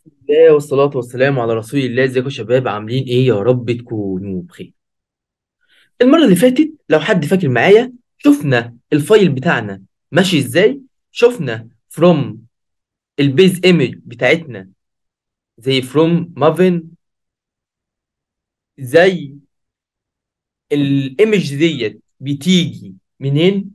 الله والصلاة والسلام على رسول الله ازيكم يا شباب عاملين ايه يا رب تكونوا بخير المرة اللي فاتت لو حد فاكر معايا شفنا الفايل بتاعنا ماشي ازاي شفنا from البيز ايمج بتاعتنا زي from مافن زي الايمج ديت بتيجي منين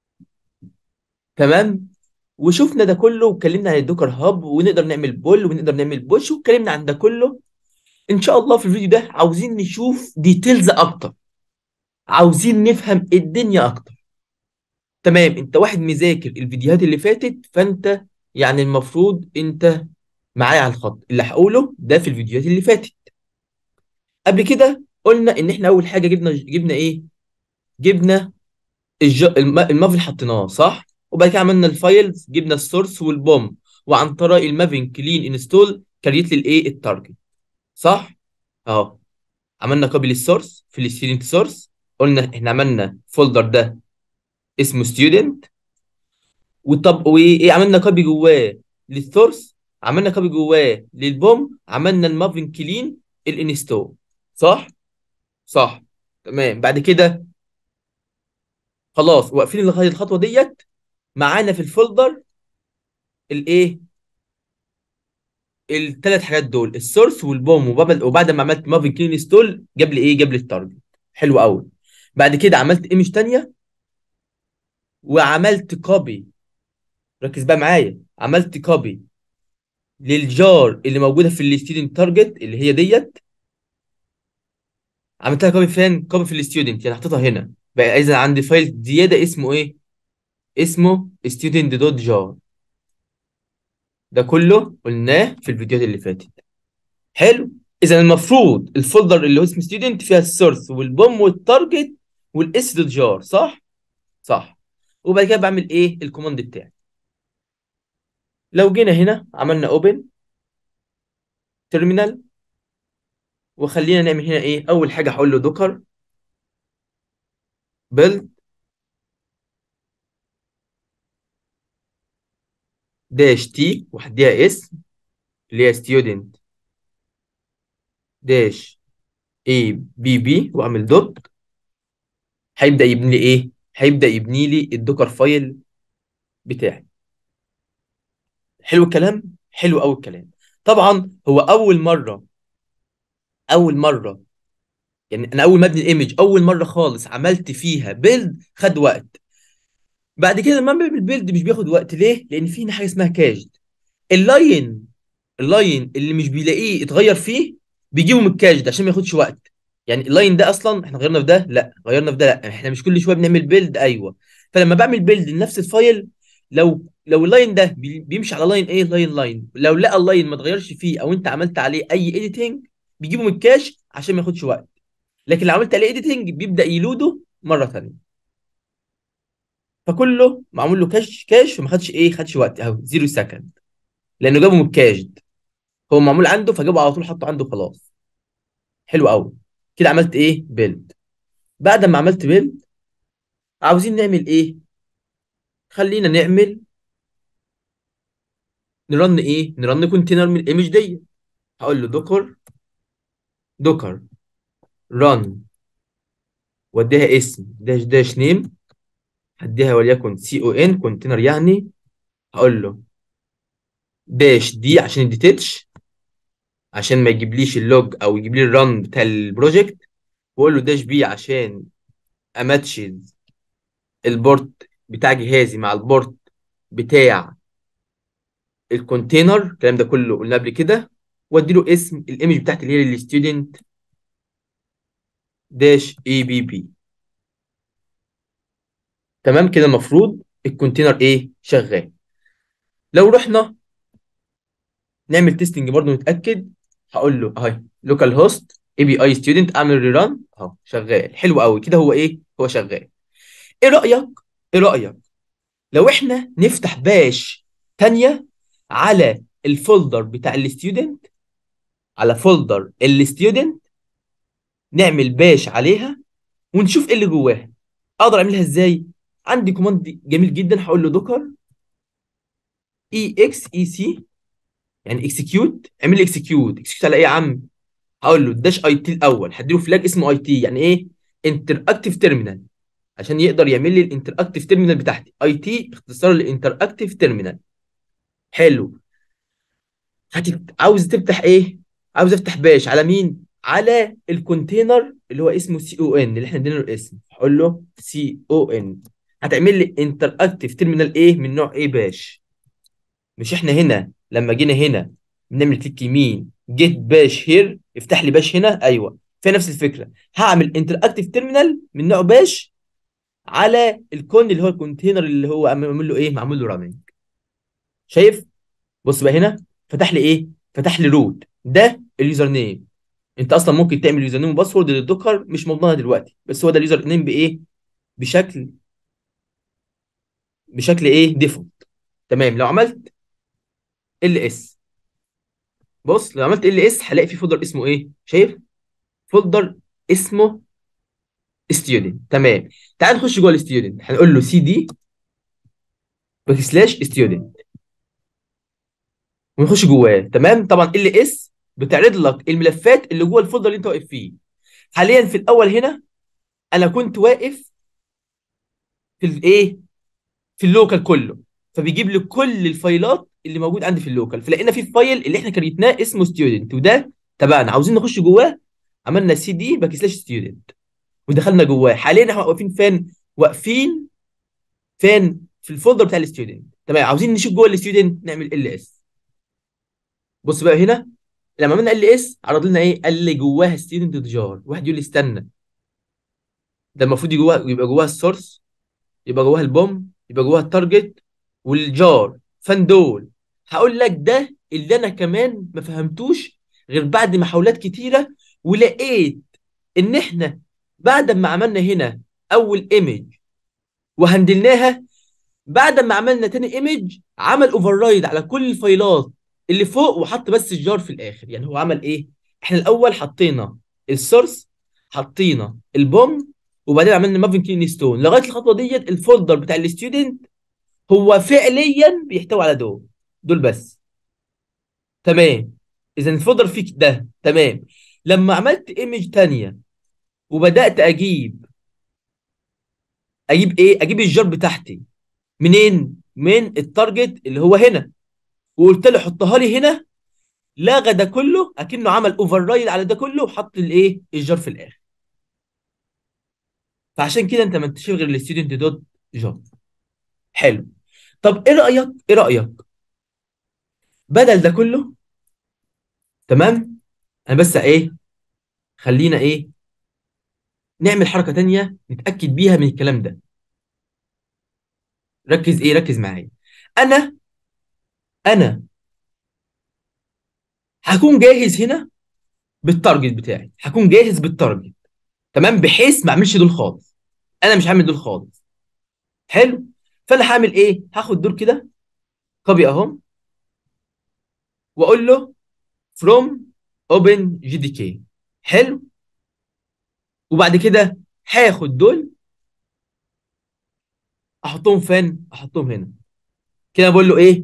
تمام وشفنا ده كله واتكلمنا عن الدوكر هاب ونقدر نعمل بول ونقدر نعمل بوش واتكلمنا عن ده كله ان شاء الله في الفيديو ده عاوزين نشوف ديتيلز اكتر عاوزين نفهم الدنيا اكتر تمام انت واحد مذاكر الفيديوهات اللي فاتت فانت يعني المفروض انت معايا على الخط اللي هقوله ده في الفيديوهات اللي فاتت قبل كده قلنا ان احنا اول حاجه جبنا جبنا ايه جبنا الج... الم... المافن حطيناه صح وبعد كده عملنا الفايلز جبنا السورس والبوم وعن طريق المافن كلين انستول كريت لي الايه التارجت صح اهو عملنا كوبي للسورس في الستودنت سورس قلنا احنا عملنا فولدر ده اسمه ستودنت وطب وايه عملنا كوبي جواه للسورس عملنا كوبي جواه للبوم عملنا المافن كلين الانستول صح صح تمام بعد كده خلاص واقفين لغايه الخطوه ديت معانا في الفولدر الايه الثلاث حاجات دول السورس والبوم وبعد وبعد ما عملت مافن كلين انستول جاب لي ايه جاب لي التارجت حلو قوي بعد كده عملت ايمج ثانيه وعملت كوبي ركز بقى معايا عملت كوبي للجار اللي موجوده في الستودنت تارجت اللي هي ديت عملتها كوبي فين كوبي في الستودنت يعني حطيتها هنا بقى اذا عندي فايل زياده اسمه ايه اسمه student دوت جار ده كله قلناه في الفيديوهات اللي فاتت حلو اذا المفروض الفولدر اللي هو اسمه ستودنت فيها السورس والبوم والتارجت والاس دوت جار صح صح وبعد كده بعمل ايه الكوماند بتاعي لو جينا هنا عملنا اوبن تيرمينال وخلينا نعمل هنا ايه اول حاجه هقول له دوكر بيلد داش تي وهديها اسم اللي هي ستودنت داش اي بي بي واعمل دوت هيبدا يبني لي ايه هيبدا يبني لي الدوكر فايل بتاعي حلو الكلام حلو قوي الكلام طبعا هو اول مره اول مره يعني انا اول ما ابني الايمج اول مره خالص عملت فيها بيلد خد وقت بعد كده لما بعمل بيلد مش بياخد وقت ليه لان في هنا حاجه اسمها كاجد اللاين اللاين اللي مش بيلاقيه اتغير فيه بيجيبه من الكاجد عشان ما ياخدش وقت يعني اللاين ده اصلا احنا غيرنا في ده لا غيرنا في ده لا احنا مش كل شويه بنعمل بيلد ايوه فلما بعمل بيلد لنفس الفايل لو لو اللاين ده بي- بيمشي على لاين ايه لاين لاين لو لقى اللاين ما اتغيرش فيه او انت عملت عليه اي اديتنج بيجيبه من الكاش عشان ما ياخدش وقت لكن لو عملت عليه اديتنج بيبدا يلوده مره ثانيه فكله معمول له كاش كاش وما خدش ايه خدش وقت اهو زيرو سكند لانه جابه من الكاش هو معمول عنده فجابه على طول حطه عنده خلاص حلو قوي كده عملت ايه بيلد بعد ما عملت بيلد عاوزين نعمل ايه خلينا نعمل نرن ايه نرن كونتينر من الايمج دي هقول له دوكر دوكر رن واديها اسم داش داش نيم هديها وليكن سي او ان كونتينر يعني هقول له داش دي عشان الديتاتش عشان ما يجيبليش اللوج او يجيب لي الرن بتاع البروجكت واقول له داش بي عشان اماتشز البورت بتاع جهازي مع البورت بتاع الكونتينر الكلام ده كله قلنا قبل كده وادي له اسم الايمج بتاعتي اللي هي الستودنت داش اي بي بي تمام كده المفروض الكونتينر ايه شغال لو رحنا نعمل تيستنج برضه نتاكد هقول له اهي لوكال هوست اي بي اي ستودنت اعمل ريران اهو شغال حلو قوي كده هو ايه هو شغال ايه رايك ايه رايك لو احنا نفتح باش تانية على الفولدر بتاع الستودنت على فولدر الستودنت نعمل باش عليها ونشوف ايه اللي جواها اقدر اعملها ازاي عندي كوماند جميل جدا هقول له دوكر اي اكس اي سي يعني اكسكيوت اعمل لي اكسكيوت اكسكيوت على ايه يا عم هقول له داش اي تي الاول هديله فلاج اسمه اي تي يعني ايه انتر اكتيف تيرمينال عشان يقدر يعمل لي الانتر اكتيف تيرمينال بتاعتي اي تي اختصار لانتر اكتيف تيرمينال حلو هتت... عاوز تفتح ايه عاوز افتح باش على مين على الكونتينر اللي هو اسمه سي او ان اللي احنا ادينا له الاسم هقول له سي او ان هتعمل لي انتر اكتيف تيرمينال ايه من نوع ايه باش مش احنا هنا لما جينا هنا بنعمل كليك يمين جيت باش هير افتح لي باش هنا ايوه في نفس الفكره هعمل انتر اكتيف تيرمينال من نوع باش على الكون اللي هو الكونتينر اللي هو معمول له ايه معمول له رامنج شايف بص بقى هنا فتح لي ايه فتح لي روت ده اليوزر نيم انت اصلا ممكن تعمل يوزر نيم وباسورد للدوكر مش موضوعنا دلوقتي بس هو ده اليوزر نيم بايه بشكل بشكل ايه ديفولت تمام لو عملت ال اس بص لو عملت ال اس هلاقي في فولدر اسمه ايه شايف فولدر اسمه ستودنت تمام تعال نخش جوه الستودنت هنقول له سي دي باك سلاش ستودنت ونخش جواه تمام طبعا ال اس بتعرض لك الملفات اللي جوه الفولدر اللي انت واقف فيه حاليا في الاول هنا انا كنت واقف في الايه في اللوكال كله فبيجيب لي كل الفايلات اللي موجود عندي في اللوكال فلقينا في فايل اللي احنا كريتناه اسمه ستودنت وده تبعنا عاوزين نخش جواه عملنا سي دي باك سلاش ستودنت ودخلنا جواه حاليا احنا واقفين فين واقفين فين في الفولدر بتاع الستودنت تمام عاوزين نشوف جوه الستودنت نعمل ال اس بص بقى هنا لما عملنا ال اس عرض لنا ايه قال لي جواها ستودنت جار واحد يقول لي استنى ده المفروض جواه يبقى جواها السورس يبقى جواها البوم يبقى جواها التارجت والجار فان دول هقول لك ده اللي انا كمان ما فهمتوش غير بعد محاولات كتيره ولقيت ان احنا بعد ما عملنا هنا اول ايمج وهندلناها بعد ما عملنا تاني ايمج عمل اوفر رايد على كل الفايلات اللي فوق وحط بس الجار في الاخر يعني هو عمل ايه احنا الاول حطينا السورس حطينا البوم وبعدين عملنا مافن كين ستون لغايه الخطوه ديت الفولدر بتاع الستودنت هو فعليا بيحتوي على دول دول بس تمام اذا الفولدر فيه ده تمام لما عملت ايمج تانية وبدات اجيب اجيب ايه اجيب الجار بتاعتي منين من التارجت اللي هو هنا وقلت له حطها لي هنا لغى ده كله اكنه عمل اوفر رايد على ده كله وحط الايه الجار في الاخر فعشان كده انت ما انتش غير الستودنت دوت جار حلو طب ايه رايك ايه رايك بدل ده كله تمام انا بس ايه خلينا ايه نعمل حركه تانية نتاكد بيها من الكلام ده ركز ايه ركز معايا انا انا هكون جاهز هنا بالتارجت بتاعي هكون جاهز بالتارجت تمام بحيث ما اعملش دول خالص انا مش هعمل دول خالص حلو فانا هعمل ايه هاخد دول كده كوبي اهو واقول له from open gdk حلو وبعد كده هاخد دول احطهم فين احطهم هنا كده بقول له ايه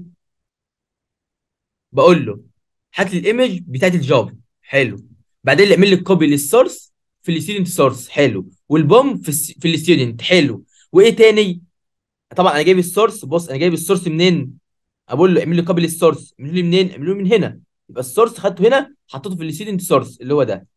بقول له هات لي الايمج بتاعت الجافا حلو بعدين اعمل لي كوبي للسورس في الستودنت سورس حلو والبوم في الس... في الستودنت حلو وايه تاني طبعا انا جايب السورس بص انا جايب السورس منين اقول له اعمل لي كوبي للسورس اعمل لي منين اعمل له من هنا يبقى السورس خدته هنا حطيته في الستودنت سورس اللي هو ده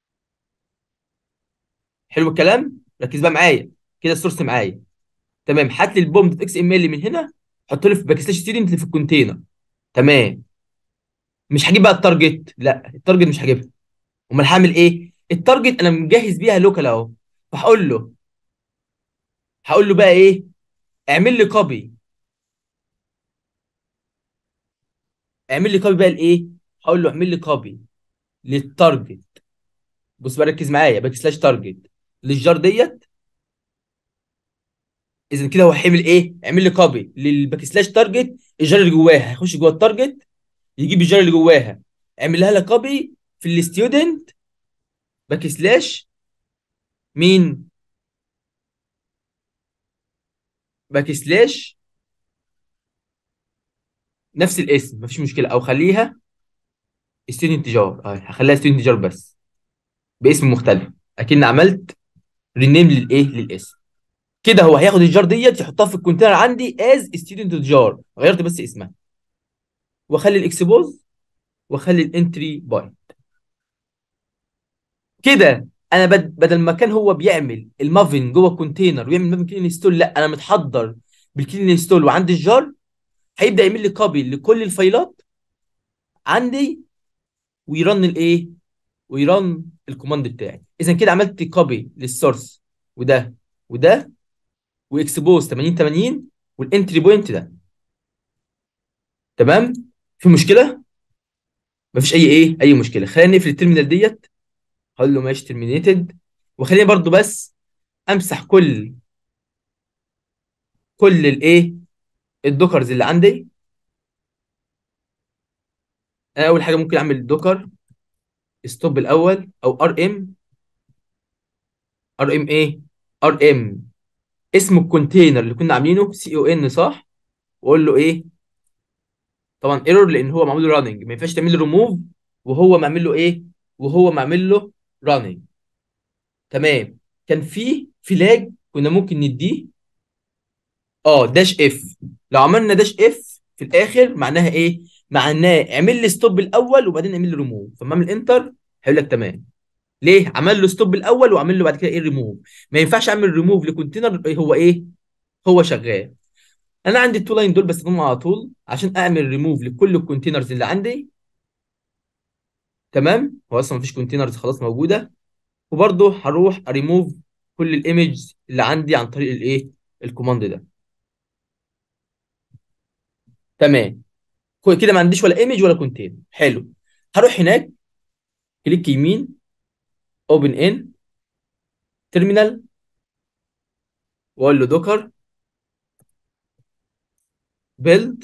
حلو الكلام ركز بقى معايا كده السورس معايا تمام هات لي البوم دوت اكس ام ال من هنا حط له في باك سلاش ستودنت اللي في الكونتينر تمام مش هجيب بقى التارجت لا التارجت مش هجيبها امال هعمل ايه التارجت انا مجهز بيها لوكال اهو فهقول له هقول له بقى ايه اعمل لي كوبي اعمل لي كوبي بقى لايه هقول له اعمل لي كوبي للتارجت بص بقى ركز معايا باك سلاش تارجت للجار ديت اذا كده هو هيعمل ايه اعمل لي كوبي للباك سلاش تارجت الجار اللي جواها هيخش جوه التارجت يجيب الجار اللي جواها اعمل لها كوبي في الستودنت باك سلاش مين باك سلاش نفس الاسم مفيش مشكله او خليها ستودنت جار اه هخليها ستودنت جار بس باسم مختلف اكن عملت رينيم للايه للاسم كده هو هياخد الجار ديت يحطها في الكونتينر عندي از ستودنت جار غيرت بس اسمها واخلي الاكسبوز واخلي الانتري بايت كده انا بد... بدل ما كان هو بيعمل المافن جوه الكونتينر ويعمل مافن كلين انستول لا انا متحضر بالكلين انستول وعندي الجار هيبدا يعمل لي كوبي لكل الفايلات عندي ويرن الايه ويرن الكوماند بتاعي اذا كده عملت كوبي للسورس وده وده واكسبوز 80 80 والانتري بوينت ده تمام في مشكله مفيش اي ايه اي مشكله خلينا نقفل التيرمينال ديت هقول له ماشي ترمينيتد وخليني برضو بس امسح كل كل الايه الدوكرز اللي عندي انا اول حاجه ممكن اعمل دوكر ستوب الاول او ار ام ار ام ايه ار ام اسم الكونتينر اللي كنا عاملينه سي او ان صح واقول له ايه طبعا ايرور لان هو معمول له راننج ما ينفعش تعمل له ريموف وهو معمل له ايه وهو معمل له راننج تمام كان في فلاج كنا ممكن نديه اه داش اف لو عملنا داش اف في الاخر معناها ايه معناه اعمل لي ستوب الاول وبعدين اعمل لي ريموف فما اعمل انتر هيقول لك تمام ليه عمل له ستوب الاول وعمل له بعد كده ايه ريموف ما ينفعش اعمل ريموف لكونتينر هو ايه هو شغال انا عندي التو لاين دول بستخدمهم على طول عشان اعمل ريموف لكل الكونتينرز اللي عندي تمام هو اصلا مفيش كونتينرز خلاص موجوده وبرده هروح اريموف كل الايمج اللي عندي عن طريق الايه الكوماند ده تمام كده ما عنديش ولا ايمج ولا كونتينر حلو هروح هناك كليك يمين اوبن ان تيرمينال واقول له دوكر بيلد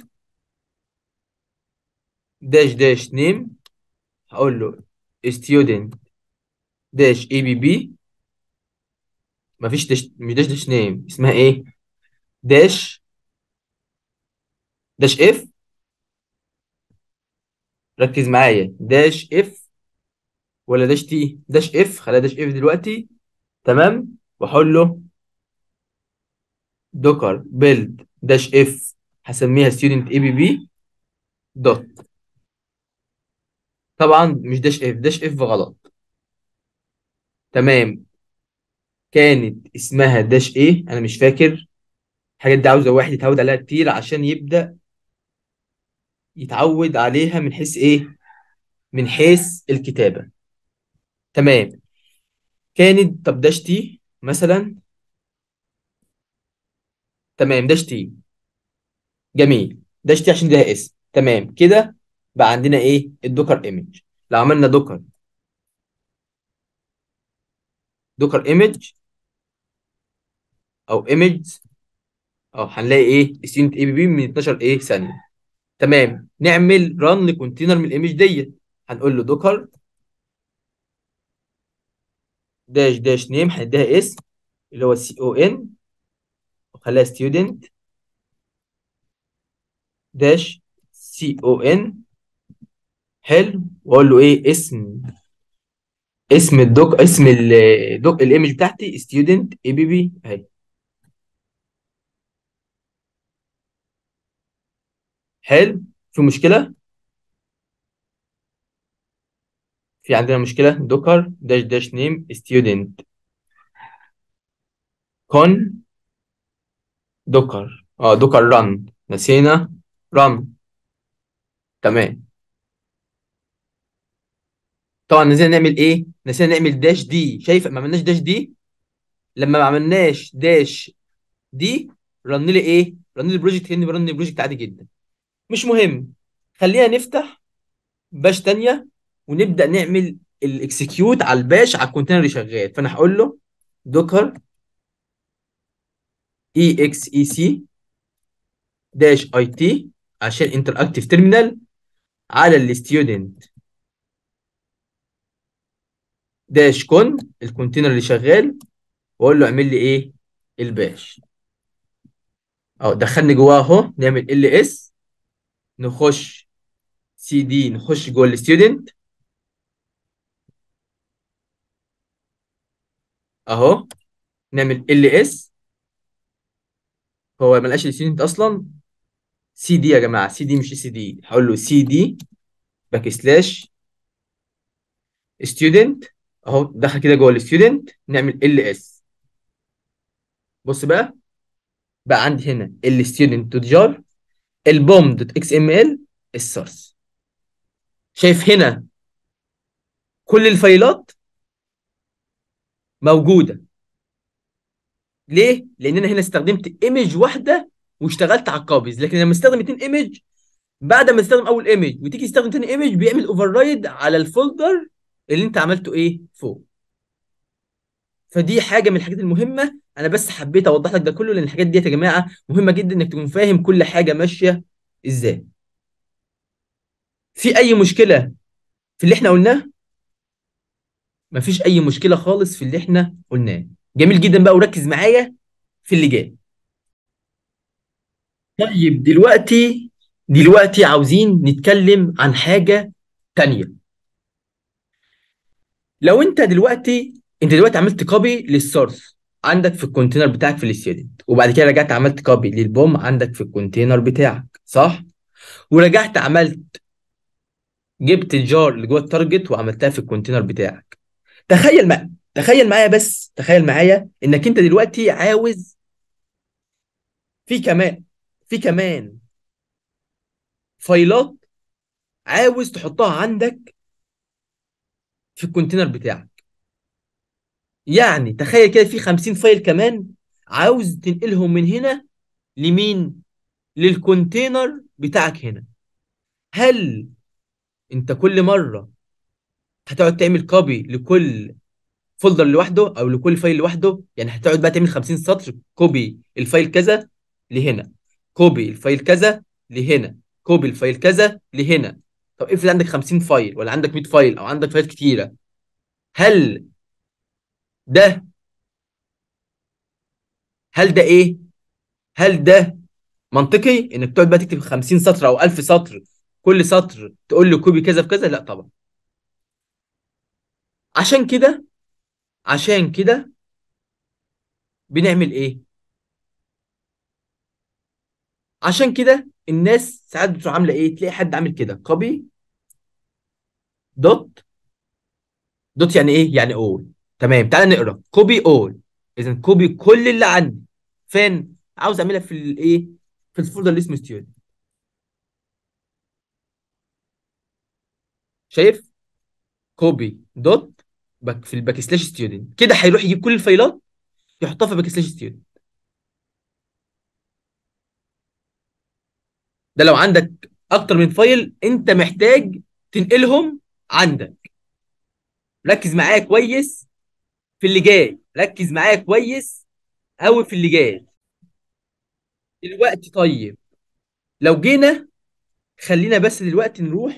داش داش نيم هقول له student داش اي بي بي مفيش داش مش داش داش نيم اسمها ايه داش داش اف ركز معايا داش اف ولا داش تي داش اف خليها داش اف دلوقتي تمام واقول له دوكر بيلد داش اف هسميها ستودنت اي بي بي دوت طبعا مش داش اف داش اف غلط تمام كانت اسمها داش ايه انا مش فاكر الحاجات دي عاوزه واحد يتعود عليها كتير عشان يبدا يتعود عليها من حيث ايه من حيث الكتابه تمام كانت طب داش تي مثلا تمام داش تي جميل داش تي عشان ليها اسم تمام كده بقى عندنا ايه الدوكر ايمج لو عملنا دوكر دوكر ايمج او ايمج اه هنلاقي ايه ستودنت اي بي بي من 12 ايه ثانيه تمام نعمل ران لكونتينر من الايمج ديت هنقول له دوكر داش داش نيم هنديها اسم اللي هو سي او ان وخليها ستودنت داش سي او ان حلو واقول له ايه اسم اسم الدوك اسم الدوك الايمج بتاعتي ستودنت اي بي بي اهي حلو في مشكله في عندنا مشكله دوكر داش داش نيم ستودنت كون دوكر اه دوكر ران نسينا ران تمام طبعا نسينا نعمل ايه نسينا نعمل داش دي شايف ما عملناش داش دي لما ما عملناش داش دي رن لي ايه رن لي البروجكت كاني برن البروجكت عادي جدا مش مهم خلينا نفتح باش تانية ونبدا نعمل الاكسكيوت على الباش على الكونتينر اللي شغال فانا هقول له دوكر اي اكس اي سي داش اي تي عشان انتراكتيف تيرمينال على الستودنت داش كون الكونتينر اللي شغال واقول له اعمل لي ايه الباش اهو دخلني جواه اهو نعمل ال اس نخش سي دي نخش جوه الستودنت اهو نعمل ال اس هو ما لقاش الستودنت اصلا سي دي يا جماعه سي دي مش سي دي هقول له سي دي باك سلاش ستودنت اهو دخل كده جوه الستودنت نعمل ال اس بص بقى بقى عندي هنا الستودنت دوت جار البوم دوت اكس ام ال السورس شايف هنا كل الفايلات موجوده ليه؟ لان انا هنا استخدمت ايمج واحده واشتغلت على الكوبيز لكن لما استخدم اتنين ايمج بعد ما تستخدم اول ايمج وتيجي تستخدم تاني ايمج بيعمل اوفر رايد على الفولدر اللي انت عملته ايه فوق فدي حاجه من الحاجات المهمه انا بس حبيت اوضح لك ده كله لان الحاجات دي يا جماعه مهمه جدا انك تكون فاهم كل حاجه ماشيه ازاي في اي مشكله في اللي احنا قلناه مفيش اي مشكله خالص في اللي احنا قلناه جميل جدا بقى وركز معايا في اللي جاي طيب دلوقتي دلوقتي عاوزين نتكلم عن حاجه تانية لو انت دلوقتي انت دلوقتي عملت كوبي للسورس عندك في الكونتينر بتاعك في الستودنت وبعد كده رجعت عملت كوبي للبوم عندك في الكونتينر بتاعك صح ورجعت عملت جبت الجار اللي جوه التارجت وعملتها في الكونتينر بتاعك تخيل معايا تخيل معايا بس تخيل معايا انك انت دلوقتي عاوز في كمان في كمان فايلات عاوز تحطها عندك في الكونتينر بتاعك يعني تخيل كده في 50 فايل كمان عاوز تنقلهم من هنا لمين للكونتينر بتاعك هنا هل انت كل مره هتقعد تعمل كوبي لكل فولدر لوحده او لكل فايل لوحده يعني هتقعد بقى تعمل 50 سطر كوبي الفايل كذا لهنا كوبي الفايل كذا لهنا كوبي الفايل كذا لهنا طب افرض عندك 50 فايل ولا عندك 100 فايل او عندك فايلات كتيره هل ده هل ده ايه هل ده منطقي انك تقعد بقى تكتب 50 سطر او 1000 سطر كل سطر تقول له كوبي كذا في كذا لا طبعا عشان كده عشان كده بنعمل ايه عشان كده الناس ساعات بتروح عامله ايه تلاقي حد عامل كده كوبي دوت دوت يعني ايه يعني اول تمام تعالى نقرا كوبي اول اذا كوبي كل اللي عندي فين عاوز اعملها في الايه في الفولدر اللي اسمه ستيودنت شايف كوبي دوت باك في الباك سلاش ستيودنت كده هيروح يجيب كل الفايلات يحطها في باك سلاش ستيودنت ده لو عندك اكتر من فايل انت محتاج تنقلهم عندك ركز معايا كويس في اللي جاي ركز معايا كويس قوي في اللي جاي دلوقتي طيب لو جينا خلينا بس دلوقتي نروح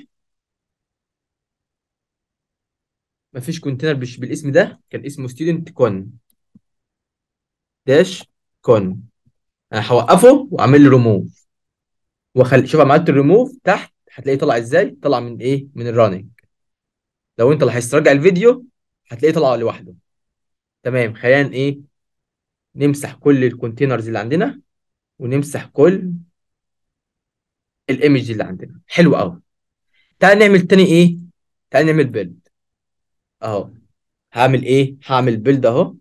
مفيش كونتينر مش بالاسم ده كان اسمه ستودنت كون داش كون انا هوقفه واعمل له ريموف وخلي شوف عملت الريموف تحت هتلاقيه طلع ازاي طلع من ايه من الراننج لو انت لاحظت تراجع الفيديو هتلاقيه طلع لوحده تمام خلينا ايه نمسح كل الكونتينرز اللي عندنا ونمسح كل الايمج اللي عندنا حلو قوي تعال نعمل تاني ايه تعال نعمل بيلد اهو هعمل ايه هعمل بيلد اهو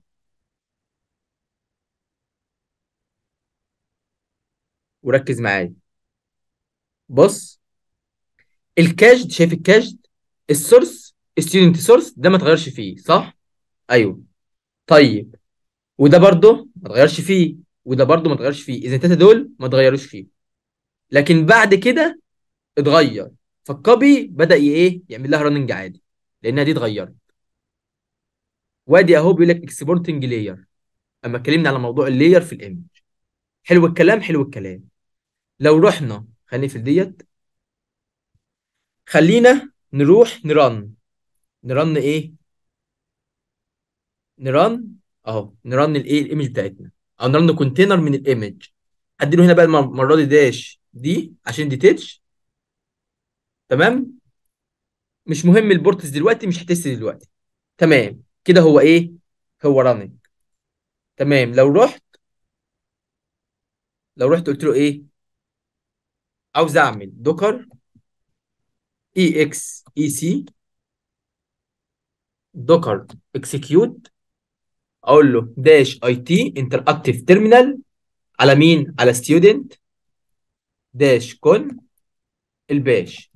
وركز معايا بص الكاجد شايف الكاجد السورس ستودنت سورس ده ما اتغيرش فيه صح ايوه طيب وده برضه ما اتغيرش فيه وده برضه ما اتغيرش فيه اذا التلاته دول ما اتغيروش فيه لكن بعد كده اتغير فالكوبي بدا ي- ايه يعمل لها رننج عادي لانها دي اتغيرت وادي اهو بيقول لك اكسبورتنج لاير اما اتكلمنا على موضوع اللاير في الايمج حلو الكلام حلو الكلام لو رحنا خلينا في ديت خلينا نروح نرن نرن ايه نرن اهو نرن الايه الايمج بتاعتنا او نرن كونتينر من الايمج اديله هنا بقى الم- المره دي داش دي عشان دي تيتش تمام مش مهم البورتس دلوقتي مش هتست دلوقتي تمام كده هو ايه هو راننج تمام لو رحت لو رحت قلت له ايه عاوز اعمل دوكر اي اكس اي سي دوكر اكسكيوت اقول له داش اي تي انتراكتيف تيرمينال على مين على ستودنت داش كون الباش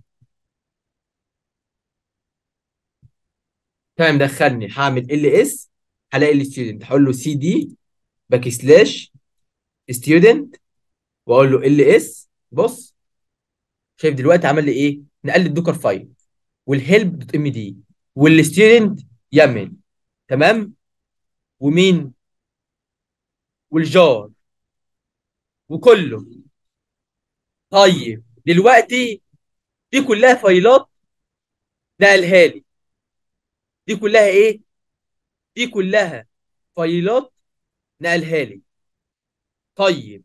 تمام دخلني هعمل ال اس هلاقي الستودنت هقول له سي دي باك سلاش ستودنت واقول له ال اس بص شايف دلوقتي عمل لي ايه نقل الدوكر فايل والهيلب دوت ام دي والستودنت يمن تمام ومين والجار وكله طيب دلوقتي دي كلها فايلات نقلها لي دي كلها ايه دي كلها فايلات نقلها لي طيب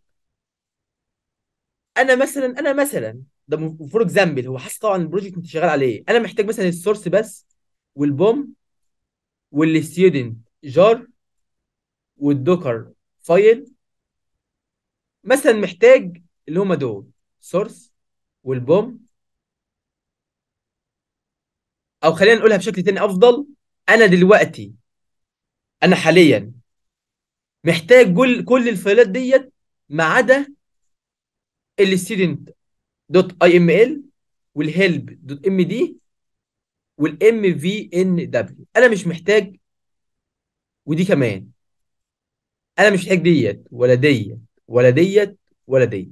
انا مثلا انا مثلا ده فور اكزامبل هو حاسس طبعا البروجكت انت شغال عليه انا محتاج مثلا السورس بس والبوم والستودنت جار والدوكر فايل مثلا محتاج اللي هما دول سورس والبوم او خلينا نقولها بشكل تاني افضل انا دلوقتي انا حاليا محتاج كل كل الفايلات ديت ما عدا الستودنت دوت اي ام ال والهيلب دوت ام دي والام في ان دبليو انا مش محتاج ودي كمان انا مش محتاج ديت ولا ديت ولا ديت ولا ديت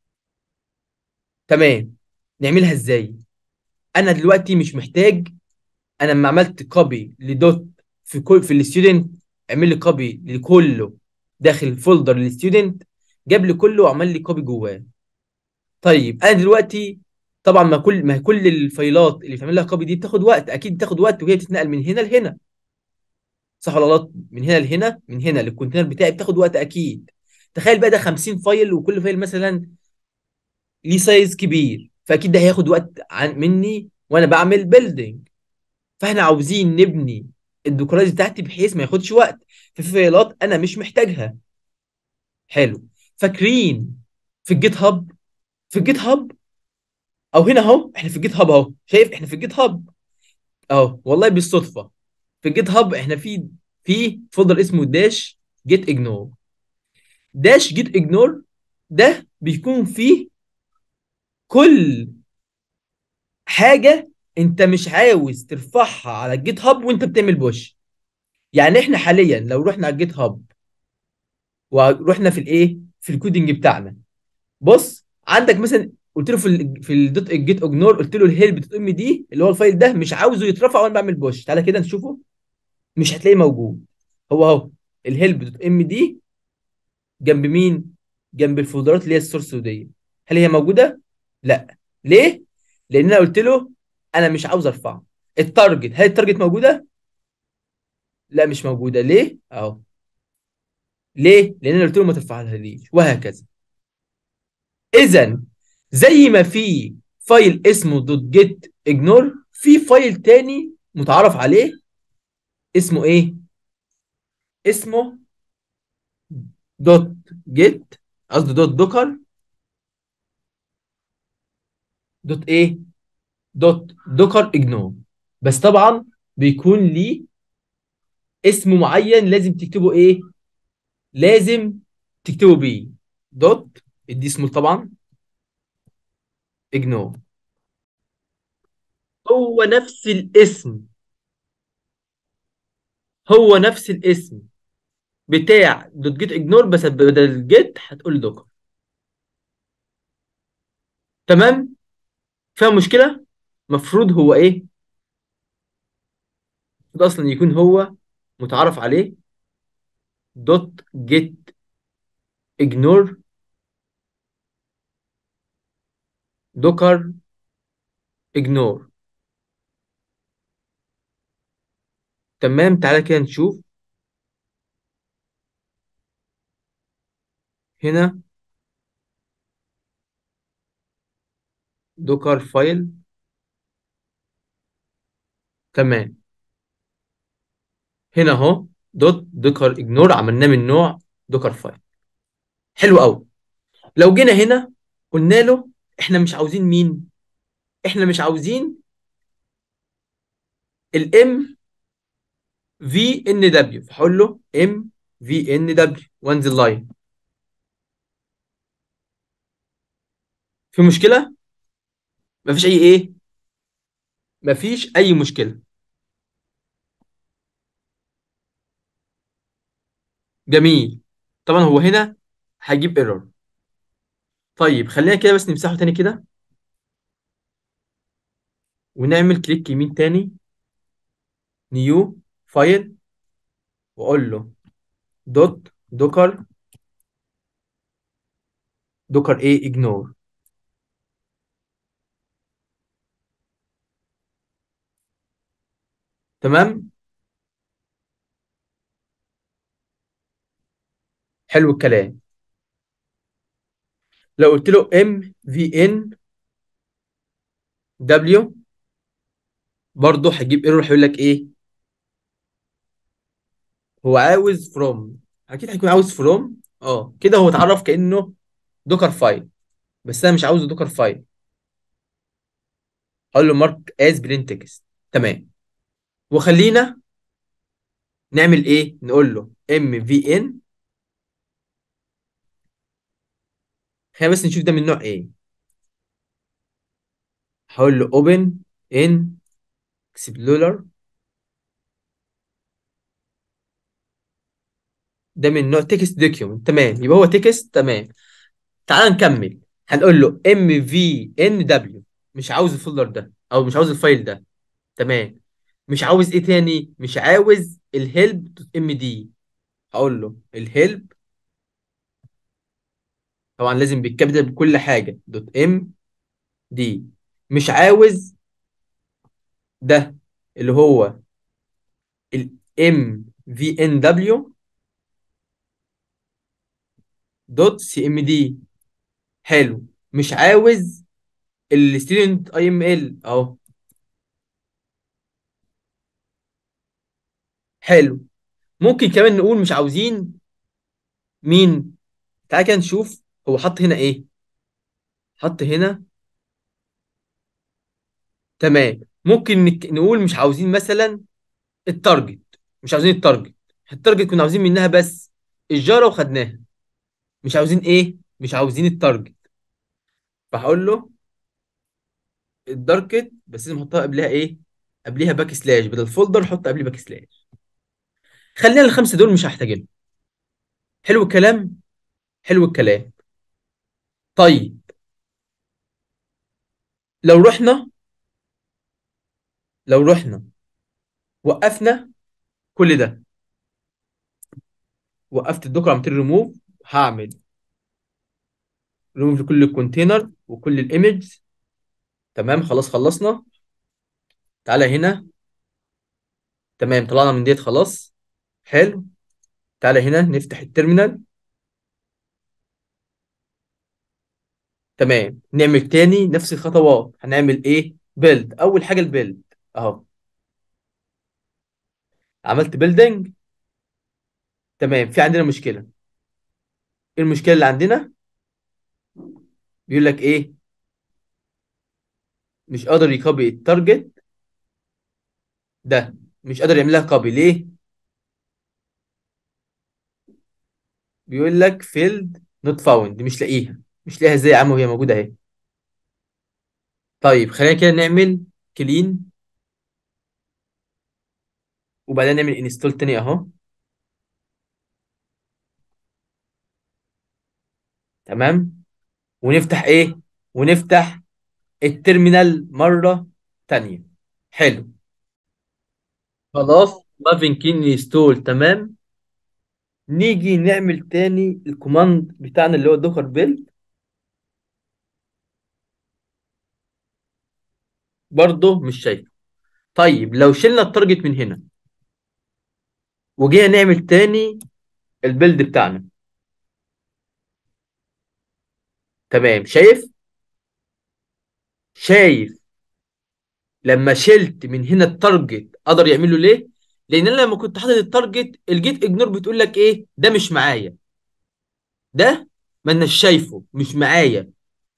تمام نعملها ازاي انا دلوقتي مش محتاج انا لما عملت كوبي لدوت في كل في الستودنت عمل لي كوبي لكله داخل فولدر للستودنت جاب لي كله وعمل لي كوبي جواه طيب انا دلوقتي طبعا ما كل ما كل الفايلات اللي بتعمل لها كوبي دي بتاخد وقت اكيد بتاخد وقت وهي بتتنقل من هنا لهنا صح ولا غلط من هنا لهنا من هنا للكونتينر بتاعي بتاخد وقت اكيد تخيل بقى ده 50 فايل وكل فايل مثلا ليه سايز كبير فاكيد ده هياخد وقت عن مني وانا بعمل بيلدينج فاحنا عاوزين نبني الديكورايز بتاعتي بحيث ما ياخدش وقت في فايلات انا مش محتاجها حلو فاكرين في الجيت هاب في الجيت هاب او هنا اهو احنا في الجيت هاب اهو شايف احنا في الجيت هاب اهو والله بالصدفه في الجيت هاب احنا في في فولدر اسمه داش جيت اجنور داش جيت اجنور ده بيكون فيه كل حاجه انت مش عاوز ترفعها على الجيت هاب وانت بتعمل بوش يعني احنا حاليا لو رحنا على الجيت هاب ورحنا في الايه في الكودنج بتاعنا بص عندك مثلا قلت له في ال في الدوت جيت اجنور قلت له الهيلب دوت ام دي اللي هو الفايل ده مش عاوزه يترفع وانا بعمل بوش تعالى كده نشوفه مش هتلاقيه موجود هو اهو الهيلب دوت ام دي جنب مين جنب الفولدرات اللي هي السورس ودي هل هي موجوده لا ليه لان انا قلت له انا مش عاوز ارفعه التارجت هل التارجت موجوده لا مش موجوده ليه اهو ليه لان انا قلت له ما ترفعهاليش وهكذا اذا زي ما في فايل اسمه دوت جيت اجنور في فايل تاني متعرف عليه اسمه ايه اسمه دوت جيت قصدي دوت دوكر دوت ايه دوت دوكر اجنور بس طبعا بيكون ليه اسم معين لازم تكتبه ايه لازم تكتبه بيه دوت ادي اسمه طبعا اجنور هو نفس الاسم هو نفس الاسم بتاع دوت جيت اجنور بس بدل جيت هتقول دوكر تمام فيها مشكله مفروض هو ايه المفروض اصلا يكون هو متعرف عليه دوت جيت اجنور دوكر اجنور تمام تعالى كده نشوف هنا دوكر فايل تمام هنا اهو دوت دوكر اجنور عملناه من نوع دوكر فايل حلو قوي لو جينا هنا قلنا له احنا مش عاوزين مين احنا مش عاوزين الام في ان دبليو فهقول له ام في ان دبليو وانزل لاين في مشكله مفيش اي ايه مفيش اي مشكله جميل طبعا هو هنا هيجيب ايرور طيب خلينا كده بس نمسحه تاني كده ونعمل كليك يمين تاني نيو فايل واقول له دوت دوكر دوكر ايه اجنور تمام حلو الكلام لو قلت له ام في ان دبليو برضه هيجيب ايرور هيقول لك ايه هو عاوز فروم اكيد هيكون عاوز فروم اه كده هو اتعرف كانه دوكر فايل بس انا مش عاوزه دوكر فايل هقول له مارك از بلين تكست تمام وخلينا نعمل ايه نقول له ام في ان خلينا بس نشوف ده من نوع ايه هقول له اوبن ان اكسبلورر ده من نوع تكست دوكيومنت تمام يبقى هو تكست تمام تعال نكمل هنقول له ام في ان دبليو مش عاوز الفولدر ده او مش عاوز الفايل ده تمام مش عاوز ايه تاني مش عاوز الهيلب دوت ام دي هقول له الهيلب طبعا لازم بالكابيتال بكل حاجه دوت ام دي مش عاوز ده اللي هو الام في ان دبليو دوت سي ام دي حلو مش عاوز الستودنت اي ام ال اهو حلو ممكن كمان نقول مش عاوزين مين تعالى كده نشوف هو حط هنا ايه حط هنا تمام ممكن نك... نقول مش عاوزين مثلا التارجت مش عاوزين التارجت التارجت كنا عاوزين منها بس الجارة وخدناها مش عاوزين ايه مش عاوزين التارجت فهقول له الداركت بس لازم احطها قبلها ايه قبلها باك سلاش بدل فولدر حط قبليه باك سلاش خلينا الخمسه دول مش هحتاجهم حلو الكلام حلو الكلام طيب لو رحنا لو رحنا وقفنا كل ده وقفت الدوكر عملت له ريموف هعمل ريموف لكل الكونتينر وكل الايمج تمام خلاص خلصنا تعالى هنا تمام طلعنا من ديت خلاص حلو تعالى هنا نفتح التيرمينال تمام نعمل تاني نفس الخطوات هنعمل ايه بيلد اول حاجه البيلد اهو عملت بيلدنج تمام في عندنا مشكله ايه المشكله اللي عندنا بيقول لك ايه مش قادر يكوبي التارجت ده مش قادر يعمل لها كوبي ليه بيقول لك فيلد نوت فاوند مش لاقيها مش لاقيها ازاي يا عم وهي موجوده اهي طيب خلينا كده نعمل كلين وبعدين نعمل انستول تاني اهو تمام ونفتح ايه ونفتح التيرمينال مره تانية حلو خلاص مافين كين انستول تمام نيجي نعمل تاني الكوماند بتاعنا اللي هو دوكر بيلد برضه مش شايفه طيب لو شلنا التارجت من هنا وجينا نعمل تاني البيلد بتاعنا تمام شايف شايف لما شلت من هنا التارجت قدر يعمل له ليه لان انا لما كنت حاطط التارجت الجيت اجنور بتقول لك ايه ده مش معايا ده ما اناش شايفه مش معايا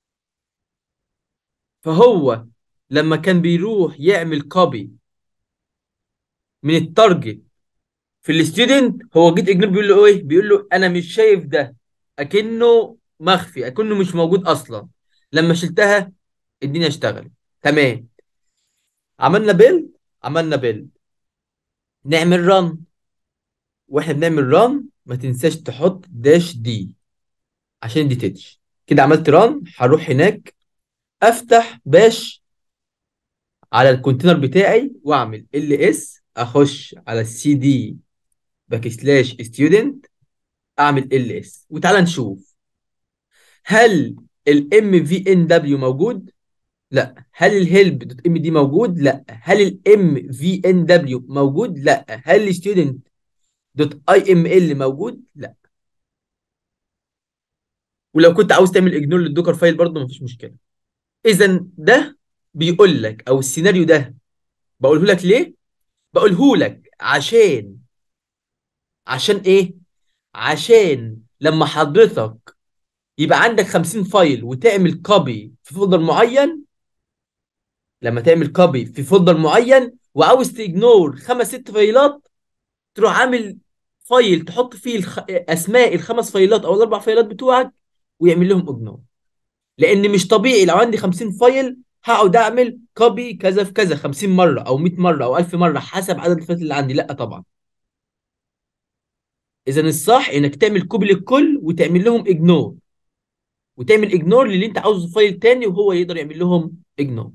فهو لما كان بيروح يعمل كوبي من التارجت في الستودنت هو جيت اجنور بيقول له ايه بيقول له انا مش شايف ده اكنه مخفي اكنه مش موجود اصلا لما شلتها الدنيا اشتغلت تمام عملنا بيلد عملنا بيلد نعمل رن واحنا بنعمل رن ما تنساش تحط داش دي عشان دي تتش كده عملت رن هروح هناك افتح باش على الكونتينر بتاعي واعمل ال اس اخش على السي دي باك سلاش ستودنت اعمل ال اس وتعالى نشوف هل الام في ان دبليو موجود لا هل الهيلب دوت ام دي موجود لا هل الام في ان دبليو موجود لا هل الستودنت دوت اي ام ال موجود لا ولو كنت عاوز تعمل اجنور للدوكر فايل برضه مفيش مشكله اذا ده بيقول لك او السيناريو ده بقوله لك ليه بقوله لك عشان عشان ايه عشان لما حضرتك يبقى عندك 50 فايل وتعمل كوبي في فولدر معين لما تعمل كوبي في فولدر معين وعاوز تجنور خمس ست فايلات تروح عامل فايل تحط فيه الخ... اسماء الخمس فايلات او الاربع فايلات بتوعك ويعمل لهم اجنور لان مش طبيعي لو عندي 50 فايل هقعد اعمل كوبي كذا في كذا 50 مره او 100 مره او 1000 مره حسب عدد الفايلات اللي عندي لا طبعا اذا الصح انك تعمل كوبي للكل وتعمل لهم اجنور وتعمل اجنور للي انت عاوزه فايل تاني وهو يقدر يعمل لهم اجنور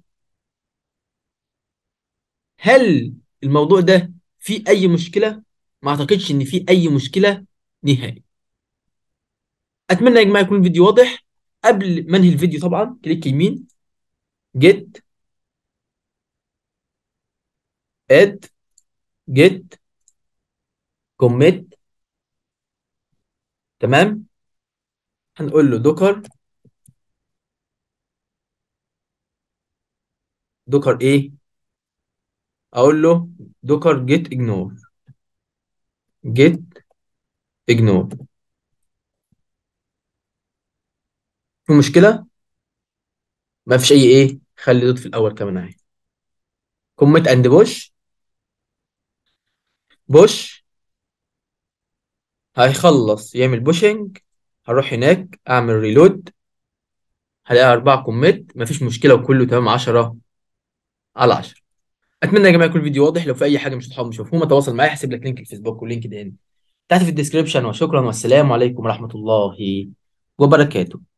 هل الموضوع ده فيه اي مشكله ما اعتقدش ان فيه اي مشكله نهائي اتمنى يا جماعه يكون الفيديو واضح قبل ما انهي الفيديو طبعا كليك يمين جيت اد جيت كوميت تمام هنقول له دوكر دوكر ايه اقول له دوكر جيت اجنور جيت اجنور في مشكله ما فيش اي ايه خلي دوت في الاول كمان اهي كوميت اند بوش بوش هيخلص يعمل بوشنج هروح هناك اعمل ريلود هلاقي أربعة كوميت مفيش مشكلة وكله تمام 10 على 10 أتمنى يا جماعة يكون الفيديو واضح لو في أي حاجة مش واضحة مش مفهومة تواصل معايا هسيب لك لينك الفيسبوك واللينك ده تحت في الديسكربشن وشكرا والسلام عليكم ورحمة الله وبركاته